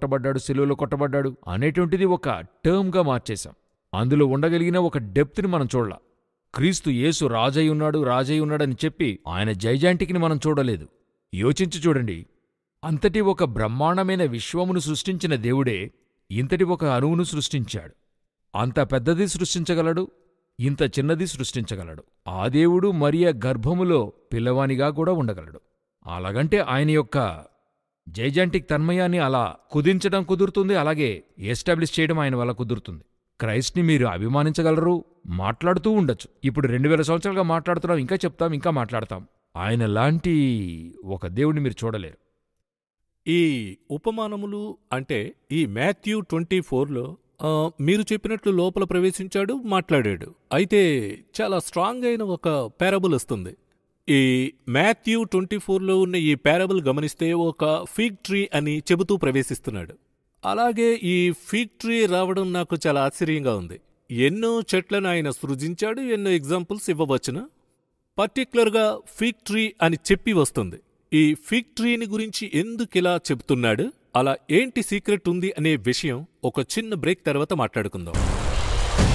కొట్టబడ్డాడు సిలువలో కొట్టబడ్డాడు అనేటువంటిది ఒక టర్మ్గా మార్చేశాం అందులో ఉండగలిగిన ఒక డెప్త్ని మనం చూడాల క్రీస్తు యేసు రాజై ఉన్నాడు రాజై ఉన్నాడని చెప్పి ఆయన జైజాంటికిని మనం చూడలేదు యోచించి చూడండి అంతటి ఒక బ్రహ్మాండమైన విశ్వమును సృష్టించిన దేవుడే ఇంతటి ఒక అణువును సృష్టించాడు అంత పెద్దది సృష్టించగలడు ఇంత చిన్నది సృష్టించగలడు ఆ దేవుడు మరియ గర్భములో పిల్లవానిగా కూడా ఉండగలడు అలాగంటే ఆయన యొక్క జైజాంటిక్ తన్మయాన్ని అలా కుదించడం కుదురుతుంది అలాగే ఎస్టాబ్లిష్ చేయడం ఆయన వల్ల కుదురుతుంది క్రైస్ట్ని మీరు అభిమానించగలరు మాట్లాడుతూ ఉండొచ్చు ఇప్పుడు రెండు వేల సంవత్సరాలుగా మాట్లాడుతున్నాం ఇంకా చెప్తాం ఇంకా మాట్లాడతాం ఆయన లాంటి ఒక దేవుడిని మీరు చూడలేరు ఈ ఉపమానములు అంటే ఈ మాథ్యూ ట్వంటీ ఫోర్లో మీరు చెప్పినట్లు లోపల ప్రవేశించాడు మాట్లాడాడు అయితే చాలా స్ట్రాంగ్ అయిన ఒక పారబుల్ వస్తుంది ఈ మాథ్యూ ట్వంటీ ఫోర్లో ఉన్న ఈ పారబుల్ గమనిస్తే ఒక ఫిగ్ ట్రీ అని చెబుతూ ప్రవేశిస్తున్నాడు అలాగే ఈ ఫిగ్ ట్రీ రావడం నాకు చాలా ఆశ్చర్యంగా ఉంది ఎన్నో చెట్లను ఆయన సృజించాడు ఎన్నో ఎగ్జాంపుల్స్ ఇవ్వవచ్చును పర్టిక్యులర్గా ఫిగ్ ట్రీ అని చెప్పి వస్తుంది ఈ ఫిగ్ ట్రీని గురించి ఎందుకిలా చెబుతున్నాడు అలా ఏంటి సీక్రెట్ ఉంది అనే విషయం ఒక చిన్న బ్రేక్ తర్వాత మాట్లాడుకుందాం